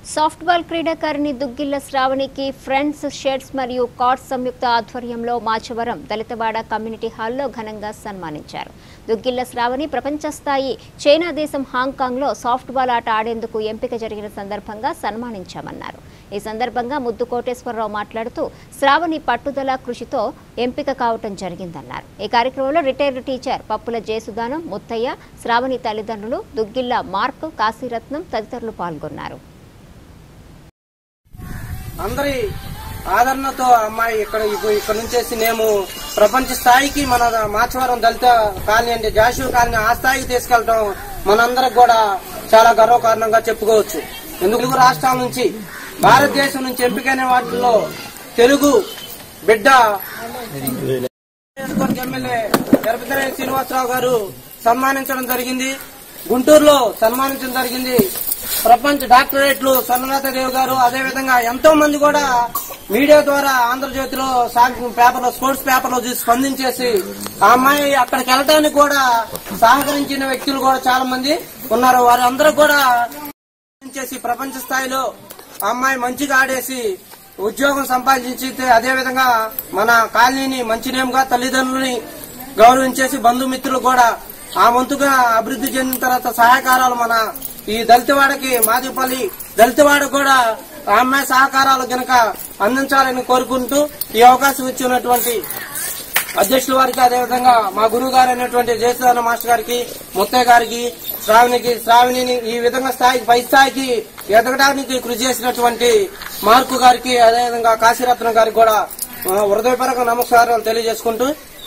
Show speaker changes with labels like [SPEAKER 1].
[SPEAKER 1] softball క్రీడాకారిణి దుగ్గిళ్ల శ్రావణికి friends sheds మరియు కార్డ్స్ సంయుక్త ఆధ్వర్యంలో మాచవరం దళితవాడ కమ్యూనిటీ హాల్లో ఘనంగా సన్మానించారు దుగ్గిళ్ల శ్రావణి ప్రపంచ స్థాయి చైనా దేశం హాంకాంగ్లో సాఫ్ట్బాల్ ఆట ఆడేందుకు ఎంపిక జరిగిన సందర్భంగా సన్మానించామన్నారు ఈ సందర్భంగా ముద్దు కోటేశ్వరరావు మాట్లాడుతూ శ్రావణి పట్టుదల కృషితో ఎంపిక కావటం జరిగిందన్నారు ఈ కార్యక్రమంలో రిటైర్డ్ టీచర్ పప్పుల జయసుదానం ముత్తయ్య శ్రావణి తల్లిదండ్రులు దుగ్గిళ్ల మార్క్ కాశీరత్నం తదితరులు పాల్గొన్నారు
[SPEAKER 2] అందరి ఆదరణతో అమ్మాయి ఇక్కడ ఇప్పు- ఇక్కడ నుంచేసి మేము ప్రపంచ స్థాయికి మన మాచవరం దళిత కాలనీ అంటే జాషువ కాలనీ ఆ స్థాయికి తీసుకెళ్లడం మనందరికి కూడా చాలా గర్వకారణంగా చెప్పుకోవచ్చు ఎందుకు తెలుగు రాష్ట్రాల నుంచి భారతదేశం నుంచి ఎంపికైన వాటిల్లో తెలుగు బిడ్డ నియోజకవర్గ ఎమ్మెల్యే గర్భధర శ్రీనివాసరావు గారు సన్మానించడం జరిగింది గుంటూరులో సన్మానించడం జరిగింది ప్రపంచ డాక్టరేట్లు స్వర్ణలతాదేవి గారు అదే విధంగా ఎంతో మంది కూడా మీడియా ద్వారా ఆంధ్రజ్యోతిలో సాక్షి పేపర్లో స్పోర్ట్స్ పేపర్లో చూసి స్పందించేసి ఆ అమ్మాయి అక్కడికి వెళ్ళడానికి కూడా సహకరించిన వ్యక్తులు కూడా చాలా మంది ఉన్నారు వారందరూ కూడా చేసి ప్రపంచ స్థాయిలో ఆ అమ్మాయి మంచిగా ఆడేసి ఉద్యోగం సంపాదించి అదే విధంగా మన కాలనీని మంచి నేమ్గా తల్లిదండ్రులని గౌరవించేసి బంధుమిత్రులు కూడా ఆ వంతుగా అభివృద్ధి చెందిన తర్వాత సహాయకారాలు మన ఈ దళితవాడకి మాదిపల్లి దళితవాడ కూడా ఆ అమ్మాయి సహకారాలు గనక అందించాలని కోరుకుంటూ ఈ అవకాశం ఇచ్చినటువంటి అధ్యక్షుల వారికి అదేవిధంగా మా గురువు గారు అయినటువంటి జయసుదాన మాస్టర్ గారికి ముత్తయ్య గారికి శ్రావణికి శ్రావణిని ఈ విధంగా స్థాయికి పై స్థాయికి ఎదగడానికి కృషి చేసినటువంటి మార్కు గారికి అదేవిధంగా కాశీరత్నం గారికి కూడా ఆ, హృదయపూర్వక నమస్కారాలు తెలియజేసుకుంటూ